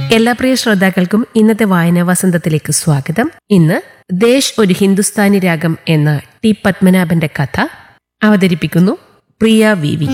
എല്ലാ പ്രിയ ശ്രോതാക്കൾക്കും ഇന്നത്തെ വായനാ വസന്തത്തിലേക്ക് സ്വാഗതം ഇന്ന് ദേശ് ഒരു ഹിന്ദുസ്ഥാനി രാഗം എന്ന ടി പത്മനാഭന്റെ കഥ അവതരിപ്പിക്കുന്നു പ്രിയ വി വി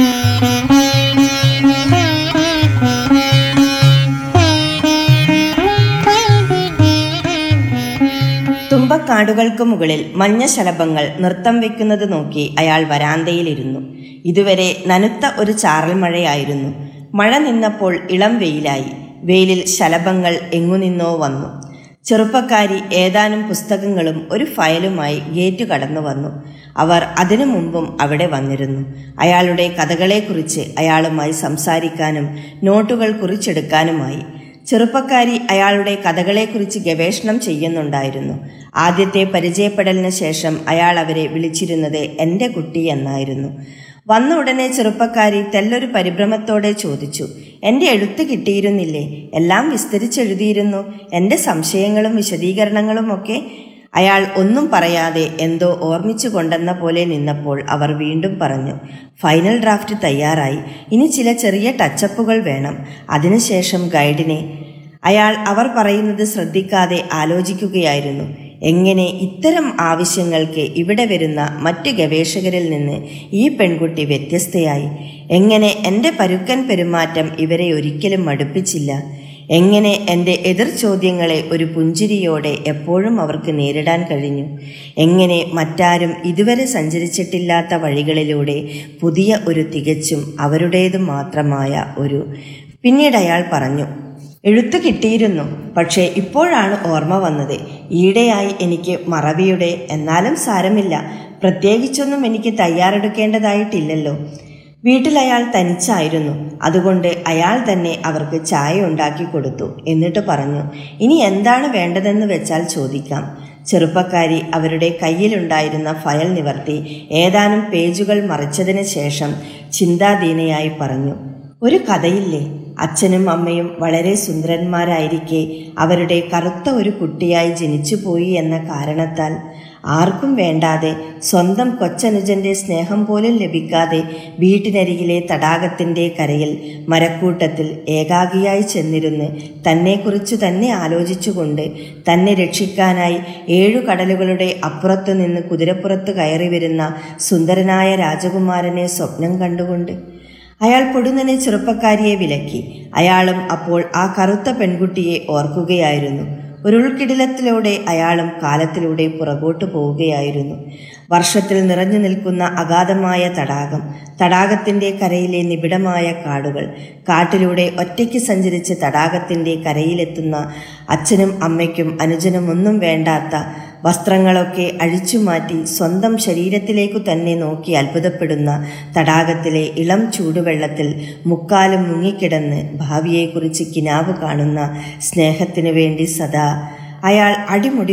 തുമ്പക്കാടുകൾക്ക് മുകളിൽ മഞ്ഞ ശലഭങ്ങൾ നൃത്തം വെക്കുന്നത് നോക്കി അയാൾ വരാന്തയിലിരുന്നു ഇതുവരെ നനുത്ത ഒരു ചാറൽ മഴയായിരുന്നു മഴ നിന്നപ്പോൾ ഇളം വെയിലായി വെയിലിൽ ശലഭങ്ങൾ എങ്ങുനിന്നോ വന്നു ചെറുപ്പക്കാരി ഏതാനും പുസ്തകങ്ങളും ഒരു ഫയലുമായി ഗേറ്റ് കടന്നു വന്നു അവർ അതിനു മുമ്പും അവിടെ വന്നിരുന്നു അയാളുടെ കഥകളെക്കുറിച്ച് അയാളുമായി സംസാരിക്കാനും നോട്ടുകൾ കുറിച്ചെടുക്കാനുമായി ചെറുപ്പക്കാരി അയാളുടെ കഥകളെക്കുറിച്ച് ഗവേഷണം ചെയ്യുന്നുണ്ടായിരുന്നു ആദ്യത്തെ പരിചയപ്പെടലിന് ശേഷം അയാൾ അവരെ വിളിച്ചിരുന്നത് എൻ്റെ കുട്ടി എന്നായിരുന്നു വന്ന ഉടനെ ചെറുപ്പക്കാരി തെല്ലൊരു പരിഭ്രമത്തോടെ ചോദിച്ചു എൻ്റെ എഴുത്ത് കിട്ടിയിരുന്നില്ലേ എല്ലാം വിസ്തരിച്ചെഴുതിയിരുന്നു എൻ്റെ സംശയങ്ങളും വിശദീകരണങ്ങളും ഒക്കെ അയാൾ ഒന്നും പറയാതെ എന്തോ ഓർമ്മിച്ചു കൊണ്ടെന്ന പോലെ നിന്നപ്പോൾ അവർ വീണ്ടും പറഞ്ഞു ഫൈനൽ ഡ്രാഫ്റ്റ് തയ്യാറായി ഇനി ചില ചെറിയ ടച്ചപ്പുകൾ വേണം അതിനുശേഷം ഗൈഡിനെ അയാൾ അവർ പറയുന്നത് ശ്രദ്ധിക്കാതെ ആലോചിക്കുകയായിരുന്നു എങ്ങനെ ഇത്തരം ആവശ്യങ്ങൾക്ക് ഇവിടെ വരുന്ന മറ്റ് ഗവേഷകരിൽ നിന്ന് ഈ പെൺകുട്ടി വ്യത്യസ്തയായി എങ്ങനെ എൻ്റെ പരുക്കൻ പെരുമാറ്റം ഇവരെ ഒരിക്കലും മടുപ്പിച്ചില്ല എങ്ങനെ എൻ്റെ എതിർ ചോദ്യങ്ങളെ ഒരു പുഞ്ചിരിയോടെ എപ്പോഴും അവർക്ക് നേരിടാൻ കഴിഞ്ഞു എങ്ങനെ മറ്റാരും ഇതുവരെ സഞ്ചരിച്ചിട്ടില്ലാത്ത വഴികളിലൂടെ പുതിയ ഒരു തികച്ചും അവരുടേതു മാത്രമായ ഒരു പിന്നീട് അയാൾ പറഞ്ഞു എഴുത്ത് കിട്ടിയിരുന്നു പക്ഷേ ഇപ്പോഴാണ് ഓർമ്മ വന്നത് ഈയിടെയായി എനിക്ക് മറവിയുടെ എന്നാലും സാരമില്ല പ്രത്യേകിച്ചൊന്നും എനിക്ക് തയ്യാറെടുക്കേണ്ടതായിട്ടില്ലല്ലോ വീട്ടിൽ അയാൾ തനിച്ചായിരുന്നു അതുകൊണ്ട് അയാൾ തന്നെ അവർക്ക് ചായ ഉണ്ടാക്കി കൊടുത്തു എന്നിട്ട് പറഞ്ഞു ഇനി എന്താണ് വേണ്ടതെന്ന് വെച്ചാൽ ചോദിക്കാം ചെറുപ്പക്കാരി അവരുടെ കയ്യിലുണ്ടായിരുന്ന ഫയൽ നിവർത്തി ഏതാനും പേജുകൾ മറിച്ചതിന് ശേഷം ചിന്താധീനയായി പറഞ്ഞു ഒരു കഥയില്ലേ അച്ഛനും അമ്മയും വളരെ സുന്ദരന്മാരായിരിക്കെ അവരുടെ കറുത്ത ഒരു കുട്ടിയായി ജനിച്ചുപോയി എന്ന കാരണത്താൽ ആർക്കും വേണ്ടാതെ സ്വന്തം കൊച്ചനുജന്റെ സ്നേഹം പോലും ലഭിക്കാതെ വീട്ടിനരികിലെ തടാകത്തിന്റെ കരയിൽ മരക്കൂട്ടത്തിൽ ഏകാഗിയായി ചെന്നിരുന്ന് തന്നെക്കുറിച്ച് തന്നെ ആലോചിച്ചുകൊണ്ട് തന്നെ രക്ഷിക്കാനായി ഏഴു കടലുകളുടെ അപ്പുറത്തു നിന്ന് കുതിരപ്പുറത്ത് കയറി വരുന്ന സുന്ദരനായ രാജകുമാരനെ സ്വപ്നം കണ്ടുകൊണ്ട് അയാൾ പൊടുന്നനെ ചെറുപ്പക്കാരിയെ വിലക്കി അയാളും അപ്പോൾ ആ കറുത്ത പെൺകുട്ടിയെ ഓർക്കുകയായിരുന്നു ഒരു ഉൾക്കിടിലത്തിലൂടെ അയാളും കാലത്തിലൂടെ പുറകോട്ട് പോവുകയായിരുന്നു വർഷത്തിൽ നിറഞ്ഞു നിൽക്കുന്ന അഗാധമായ തടാകം തടാകത്തിന്റെ കരയിലെ നിബിഡമായ കാടുകൾ കാട്ടിലൂടെ ഒറ്റയ്ക്ക് സഞ്ചരിച്ച് തടാകത്തിന്റെ കരയിലെത്തുന്ന അച്ഛനും അമ്മയ്ക്കും അനുജനും ഒന്നും വേണ്ടാത്ത വസ്ത്രങ്ങളൊക്കെ അഴിച്ചുമാറ്റി സ്വന്തം ശരീരത്തിലേക്കു തന്നെ നോക്കി അത്ഭുതപ്പെടുന്ന തടാകത്തിലെ ഇളം ചൂടുവെള്ളത്തിൽ മുക്കാലും മുങ്ങിക്കിടന്ന് ഭാവിയെക്കുറിച്ച് കിനാവ് കാണുന്ന സ്നേഹത്തിനു വേണ്ടി സദാ അയാൾ അടിമുടി